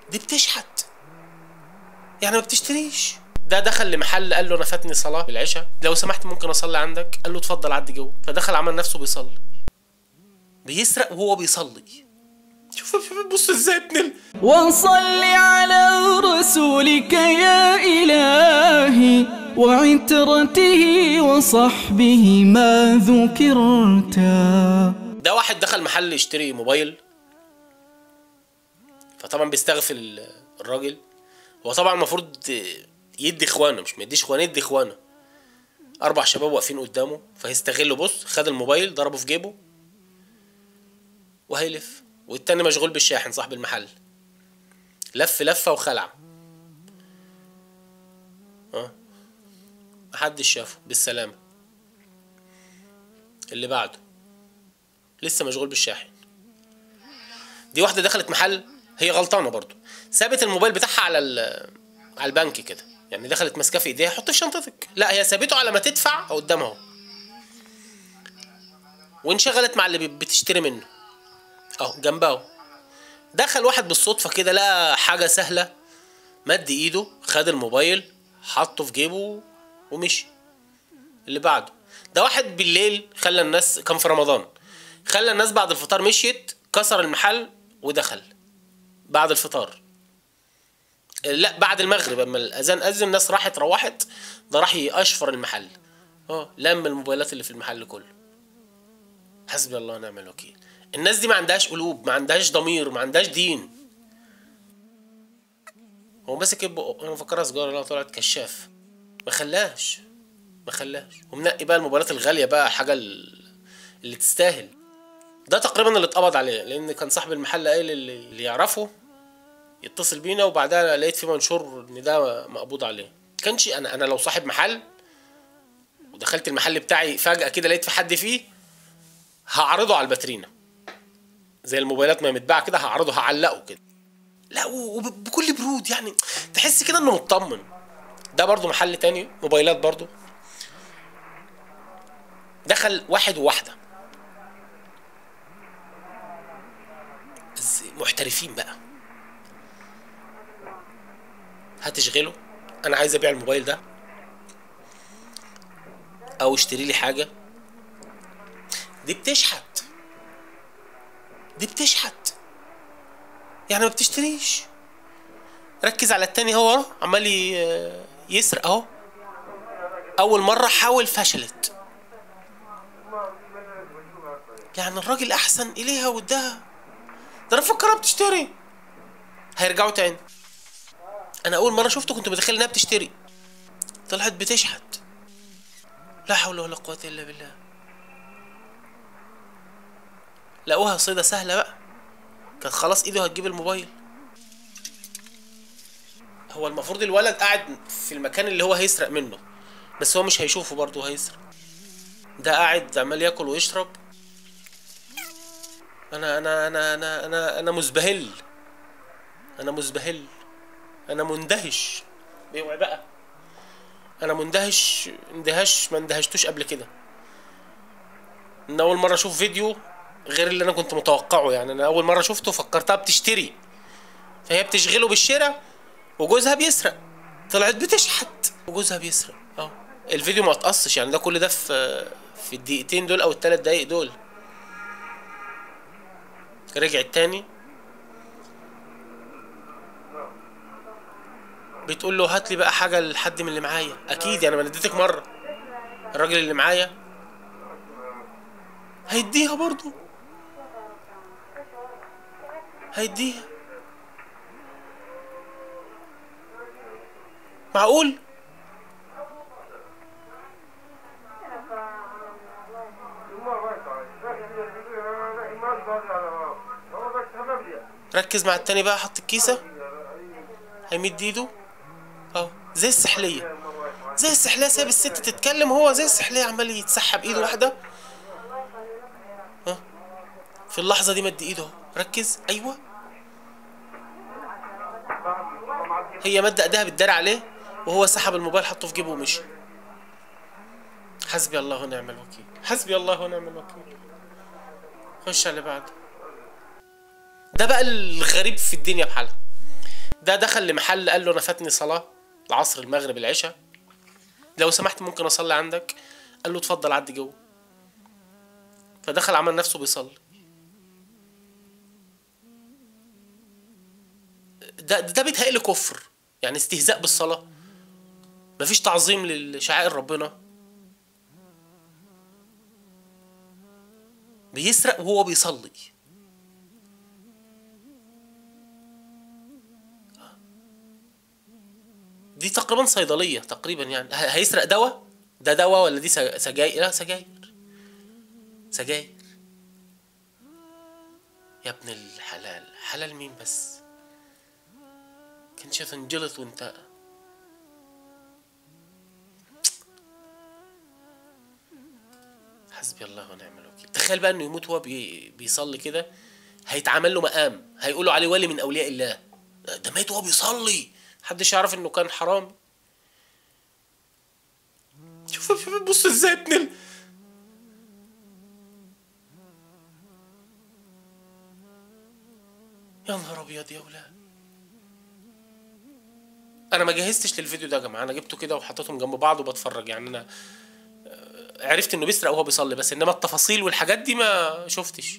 دي بتشحت يعني ما بتشتريش ده دخل لمحل قال له انا فاتني صلاه بالعشاء لو سمحت ممكن اصلي عندك قال له اتفضل عدي جوه فدخل عمل نفسه بيصلي بيسرق وهو بيصلي شوف شوف بص ازاي ابن ال... وصل على رسولك يا إلهي وعترته وصحبه ما ذكرتا ده واحد دخل محل يشتري موبايل فطبعا بيستغفل الراجل هو طبعا المفروض يدي اخوانه مش ما يديش اخوانه يدي اخوانه اربع شباب واقفين قدامه فهيستغله بص خد الموبايل ضربه في جيبه وهيلف والتاني مشغول بالشاحن صاحب المحل لف لفه وخلع اه محدش شافه بالسلامه اللي بعده لسه مشغول بالشاحن دي واحده دخلت محل هي غلطانه برضو سابت الموبايل بتاعها على ال- على البنك كده يعني دخلت ماسكاه في ايديها حط في شنطتك لا هي سابته على ما تدفع قدامها اهو وانشغلت مع اللي بي- بتشتري منه اهو جنبها اهو دخل واحد بالصدفه كده لقى حاجه سهله مد ايده خد الموبايل حطه في جيبه ومشي اللي بعده ده واحد بالليل خلى الناس كان في رمضان خلى الناس بعد الفطار مشيت كسر المحل ودخل بعد الفطار لا بعد المغرب اما الاذان اذن الناس راحت روحت ده راح يقشفر المحل اه لم الموبايلات اللي في المحل كله حسبي الله ونعم الوكيل الناس دي ما عندهاش قلوب ما عندهاش ضمير ما عندهاش دين هو ماسك بقه انا مفكرها سجاره لا طلعت كشاف ما خلاش ما خلاش ومنقي بقى الموبايلات الغاليه بقى حاجه ال- اللي تستاهل ده تقريبا اللي اتقبض عليه لان كان صاحب المحل قايل اللي, اللي يعرفه يتصل بينا وبعدها لقيت في منشور ان ده مقبوض عليه كانش انا انا لو صاحب محل ودخلت المحل بتاعي فجاه كده لقيت في حد فيه هعرضه على الباترينا زي الموبايلات ما متباع كده هعرضه هعلقه كده لا و- وبكل برود يعني تحس كده انه مطمن ده برضو محل تاني موبايلات برضو دخل واحد وواحده بس محترفين بقى هتشغله انا عايز ابيع الموبايل ده او اشتري لي حاجه دي بتشحت دي بتشحت يعني ما بتشتريش ركز على التاني هو اهو عمال ي- يسرق اهو اول مره حاول فشلت يعني الراجل احسن اليها واداها ده انا فكرها بتشتري هيرجعوا تاني انا اول مره شفته كنت متخيل انها بتشتري طلعت بتشحت لا حول ولا قوه الا بالله لقوها صيدة سهلة بقى كانت خلاص ايده هتجيب الموبايل هو المفروض الولد قاعد في المكان اللي هو هيسرق منه بس هو مش هيشوفه برضه هيسرق ده قاعد عمال ياكل ويشرب انا انا انا انا انا انا مزبهل انا مزبهل انا مندهش اوعي بقى انا مندهش اندهاش ما اندهشتوش قبل كده ان اول مره اشوف فيديو غير اللي انا كنت متوقعه يعني انا اول مره شفته فكرتها بتشتري فهي بتشغله بالشراء وجوزها بيسرق طلعت بتشحت وجوزها بيسرق اه الفيديو ما اتقصش يعني ده كل ده في في الدقيقتين دول او الثلاث دقايق دول رجعت تاني بتقول له هات لي بقى حاجه لحد من اللي معايا اكيد يعني ما أنا اديتك مره الراجل اللي معايا هيديها برضو هيديها معقول ركز مع التاني بقى حط الكيسة هيمد ايده اه زي السحلية زي السحلية سايب الست تتكلم وهو زي السحلية عمال يتسحب ايده واحدة ها في اللحظة دي مد ايده اهو. ركز ايوه هي مد ايدها بتدار عليه وهو سحب الموبايل حطه في جيبه ومشي حسبي الله ونعم الوكيل حسبي الله ونعم الوكيل خش على اللي بعده ده بقى الغريب في الدنيا بحالها ده دخل لمحل قال له انا فاتني صلاه العصر المغرب العشاء لو سمحت ممكن اصلي عندك قال له اتفضل عدي جوه فدخل عمل نفسه بيصلي ده ده بيتهيألي كفر يعني استهزاء بالصلاة مفيش تعظيم لشعائر ربنا بيسرق وهو بيصلي دي تقريبا صيدلية تقريبا يعني ه- هيسرق دواء ده دواء ولا دي سج- سجاير لا سجاير سجاير يا ابن الحلال حلال مين بس كانش تنجلط وانت حسبي الله ونعم الوكيل تخيل بقى انه يموت وهو بي... بيصلي كده هيتعمل له مقام هيقولوا عليه ولي من اولياء الله ده مات وهو بيصلي محدش يعرف انه كان حرامي شوف شوف بص ازاي ابن ال... يا نهار ابيض يا ولاد انا ما جهزتش للفيديو ده يا جماعه انا جبته كده وحطيتهم جنب بعض وبتفرج يعني انا آه، عرفت انه بيسرق وهو بيصلي بس انما التفاصيل والحاجات دي ما شفتش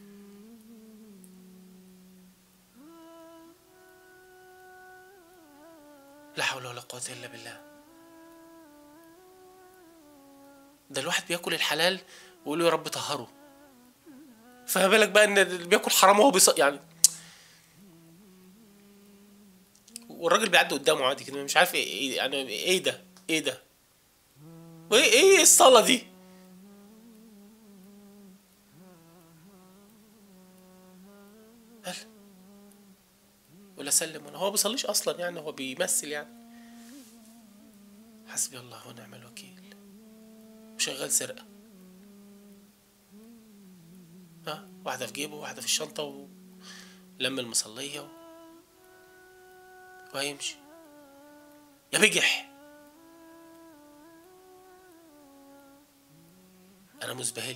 لا حول ولا قوة إلا بالله ده الواحد بياكل الحلال ويقول له يا رب طهره فما بالك بقى ان اللي بياكل حرام وهو بيص يعني والراجل بيعدي قدامه عادي كده مش عارف ايه إيه- يعني ايه ده ايه ده وايه ايه الصلاة دي هل ولا سلم ولا هو بيصليش اصلا يعني هو بيمثل يعني حسبي الله ونعم الوكيل وشغال سرقة ها واحدة في جيبه واحدة في الشنطة ولم المصلية و... وهيمشي يا بجح انا مزبهل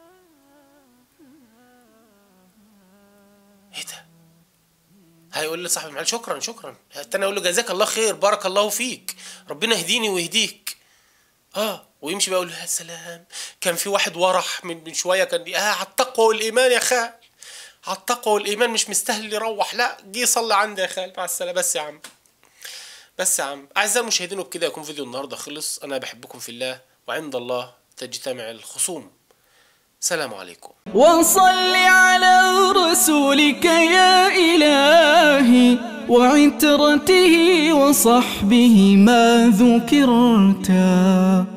ايه ده هيقول لصاحب المحل شكرا شكرا التاني يقول له جزاك الله خير بارك الله فيك ربنا يهديني ويهديك اه ويمشي بقى يقول له يا سلام كان في واحد ورح من من شويه كان اه على التقوى والايمان يا خال على التقوى والايمان مش مستاهل يروح لا جه يصلي عندي يا خال مع السلامه بس يا عم بس يا عم اعزائي المشاهدين وبكده يكون فيديو النهارده خلص انا بحبكم في الله وعند الله تجتمع الخصوم سلام عليكم وصل على رسولك يا إلهي وعترته وصحبه ما ذكرتا